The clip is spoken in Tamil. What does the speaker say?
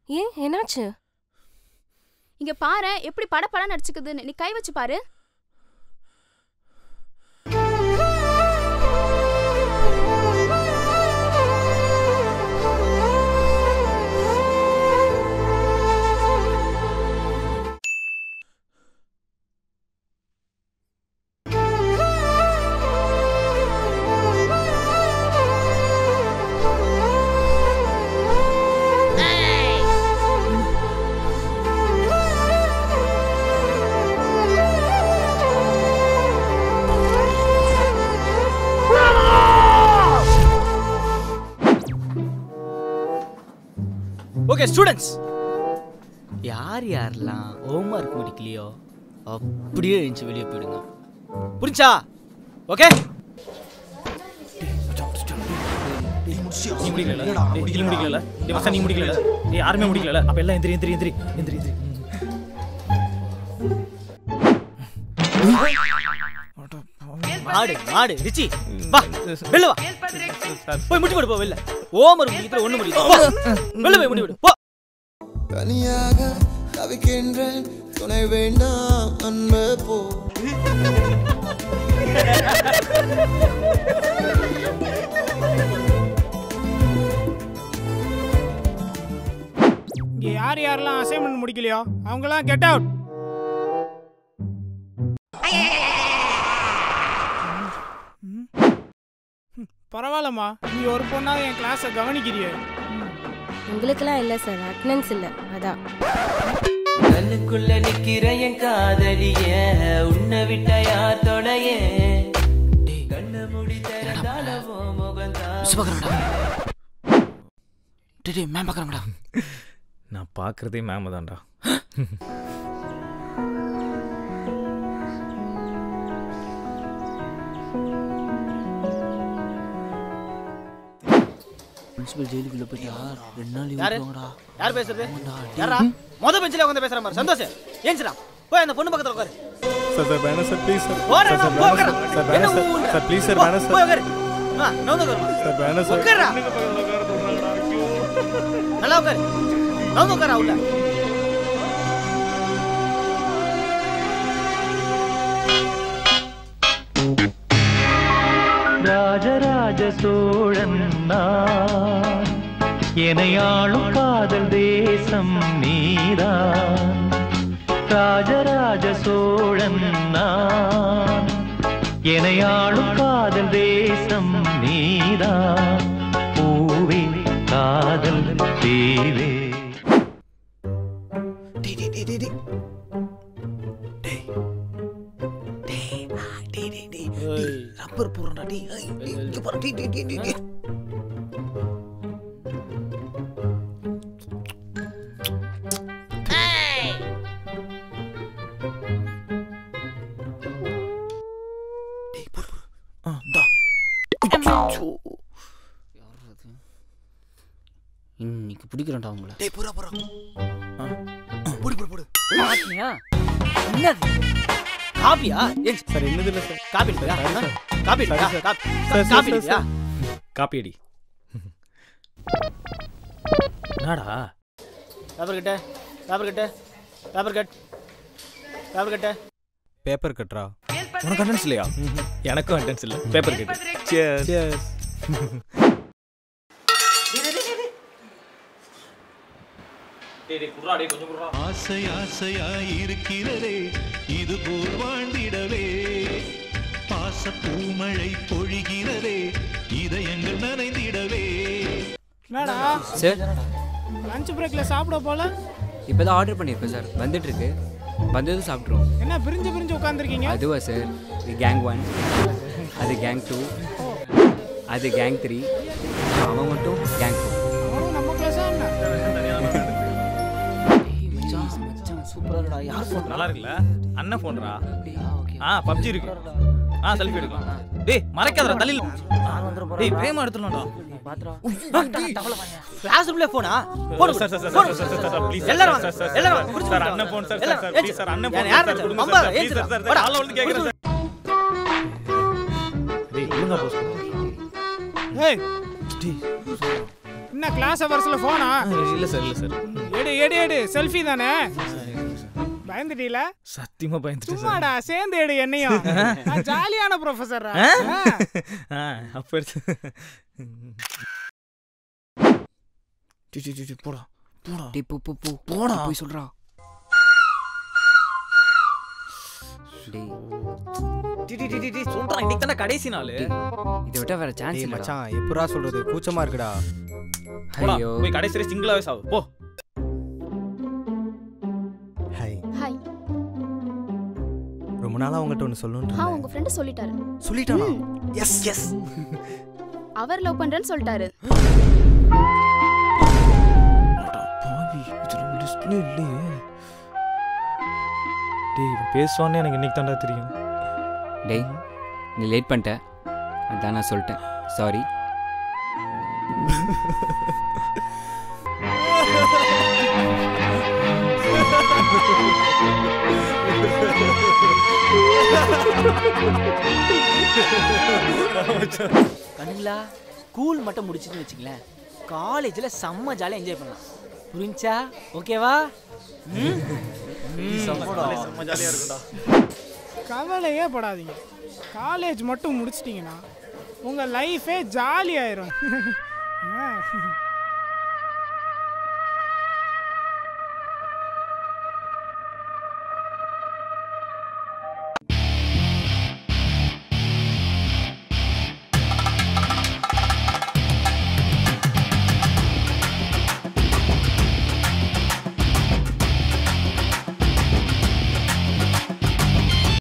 ஏன் என்னாச்சு இங்க பாரு எப்படி படப்படம் நடிச்சுக்குதுன்னு நீ கை வச்சு பாரு ஓகே ஸ்டூடெண்ட்ஸ் யார் யாரெல்லாம் ஹோம்ஒர்க் முடிக்கலையோ அப்படியே எழுந்துச்சு வெளியே போயிடுங்க புரிஞ்சா ஓகே நீ முடிக்கல டேய், நீ முடிக்கல டேய் மச்சான் நீ முடிக்கல டேய் யாருமே முடிக்கல அப்ப எல்லாம் எந்திரி எந்திரி எந்திரி எந்திரி எந்திரி மாடு மாடு ரிச்சி வா வெளில வா போய் முட்டி போடு போ வெளில ஹோம்ஒர்க் முடிக்கிற ஒண்ணு முடியுது போ வெளில போய் முட்டி போடு போ தனியாக தவிக்கின்றேன் துணை வேண்டாம் அன்பு போ இங்க யார் யாரெல்லாம் அசைன்மெண்ட் முடிக்கலையோ அவங்கலாம் கெட் அவுட் பரவாயில்லம்மா நீ ஒரு பொண்ணா என் கிளாஸை கவனிக்கிறியே உங்களுக்கெல்லாம் இல்லை சார் அட்டனன்ஸ் இல்லை அதான் கண்ணுக்குள்ள நிக்கிற என் காதலிய உன்னை விட்ட யார் தொடைய கண்ணு முடி திறந்தாலவோ முகந்தான் டேய் மேம் பார்க்கறாங்கடா நான் பார்க்கறதே மேம் தான்டா பிரின்சிபல் ஜெயிலுக்குள்ள போயிட்டா ரெண்டு நாள் யாரு விடுவாங்கடா யார் பேசுறது யாரா மொத பெஞ்சில உட்காந்து பேசுற மாதிரி சந்தோஷ் ஏன்ச்சுடா போய் அந்த பொண்ணு பக்கத்துல உட்காரு சார் சார் வேணாம் சார் ப்ளீஸ் சார் போடா, சார் போ, வேணாம் உட்காரு. சார் சார் என்ன வேணாம் சார் ஊன்ற? சார் ப்ளீஸ் சார் போ, வேணாம் போய் சார் உட்காரு ஆ நவுந்து உட்காரு சார் வேணாம் சார் உட்காருடா நல்லா உட்காரு நவுந்து உட்காரா உள்ள ராஜராஜ சோழன் நான் எனையாளும் காதல் தேசம் நீதான் ராஜராஜ சோழன் நான் எனையாளும் காதல் தேசம் நீதான் பூவே காதல் தீவே ரப்பர் போடுறா டேய் ஏய், டேய், இங்க பாரு டேய் டேய் டேய் டேய் ஆ, இந்தா. அச்சோ. யார் அது? இன்னைக்கு பிடிக்கிறேன்டா உங்களை டேய் புறா புறா போடு போடு போடு மாட்டியா என்னது காப்பியா ஏன் சார் என்னது இல்லை சார் காப்பி இல்லையா காப்பி இல்லையா sir, copy sir, sir, copy sir, இல்லையா காப்பி அடி என்னடா பேப்பர் கட்ட பேப்பர் கட்ட பேப்பர் கட் பேப்பர் கட்ட பேப்பர் கட்டுறா உனக்கு அட்டன்ஸ் இல்லையா எனக்கும் அட்டன்ஸ் இல்லை பேப்பர் கேட்டு Cheers. Cheers. ஆசை ஆசையாய் இருக்கிறதே இது போல் வாழ்ந்திடவே பாச பூமழை பொழிகிறதே இதயங்கள் நனைந்திடவே என்னடா சார் லஞ்ச் பிரேக்ல சாப்பிட போல இப்போ தான் ஆர்டர் பண்ணியிருக்கோம் சார் வந்துட்டு இருக்கு வந்ததும் சாப்பிட்ருவோம் என்ன பிரிஞ்சு பிரிஞ்சு உட்காந்துருக்கீங்க அதுவா சார் இது கேங் ஒன் அது கேங் டூ அது கேங் த்ரீ அவன் மட்டும் கேங் ஃபோர் அவனும் நம்ம கிளாஸா என்ன மச்சான் மச்சான் சூப்பரா இருக்குடா யார் ஃபோன் நல்லா இருக்குல்ல அண்ணன் ஃபோன்ரா ஆ பப்ஜி இருக்கு ஆ செல்ஃபி எடுக்கலாம் டேய் மறைக்காதடா தள்ளில டேய் பிரேமா எடுத்துடலாம்டா கிளாஸ் ரூம்ல போனா போடு சார் சார் சார் போடு. சார் சார் சார் ப்ளீஸ் எல்லாரும் வாங்க. சார் சார் எல்லாரும் வாங்க. சார் புடிச்சு சார் கொடுங்க. அண்ணன் ஃபோன் சார் எல்லாரும் சார் ஏன் ப்ளீஸ் சார் அண்ணன் யார் ஃபோன் யார் சார் கொடுங்க அம்பா, சார் ஏன் ப்ளீஸ் சார் சார் வாடா. கால்ல வந்து கேக்குறேன் சார் டேய் ஒழுங்கா போஸ் ஏய் என்ன கிளாஸ் அவர்ஸ்ல போனா இல்ல சார் இல்ல சார் எடு எடு எடு எடு செல்ஃபி தானே பயந்துட்டீல சத்தியமா பயந்துட்டேன் சார் சும்மாடா சேர்ந்து எடு என்னையும் நான் ஜாலியான ப்ரொஃபஸர் ஆ அப்ப எடுத்து டி, டி, டி, டி, போடா போடா டேய் போ போ போ போடா. போய் சொல்றா டேய் டி, டி, டி, டி, டி, சொல்றேன் இன்னைக்கு தானே கடைசி நாள் இதை விட்டா வேற சான்ஸ் டேய் இல்லடா மச்சான் எப்படா சொல்றது கூச்சமா இருக்குடா போடா ஐயோ போய் கடைசி வரை சிங்கிளாவே சாவு போ ஹாய் ஹாய் ரொம்ப நாளா உங்கள்கிட்ட ஒன்று சொல்லணும்னு ஆ இருந்தேன். உங்க ஃப்ரெண்டு சொல்லிட்டாரு சொல்லிட்டானா எஸ் எஸ் அவர் லவ் பண்றேன்னு சொல்லிட்டாரு பாவி இதுல ஒரு லிஸ்ட்ல இல்லையே டேய் இவன் பேசுவான்னு எனக்கு இன்னைக்கு தான்டா தெரியும் டேய் நீ லேட் பண்ணிட்ட அதான் நான் சொல்லிட்டேன் சாரி கண்ணுங்களா ஸ்கூல் மட்டும் முடிச்சுன்னு வச்சுங்களேன் காலேஜில் செம்ம ஜாலியாக என்ஜாய் பண்ணலாம் புரிஞ்சா ஓகேவா செம்ம ஜாலியா இருக்கும்டா கவலையே படாதீங்க காலேஜ் மட்டும் முடிச்சிட்டிங்கன்னா உங்கள் லைஃபே ஜாலி ஆயிரும் ஆ.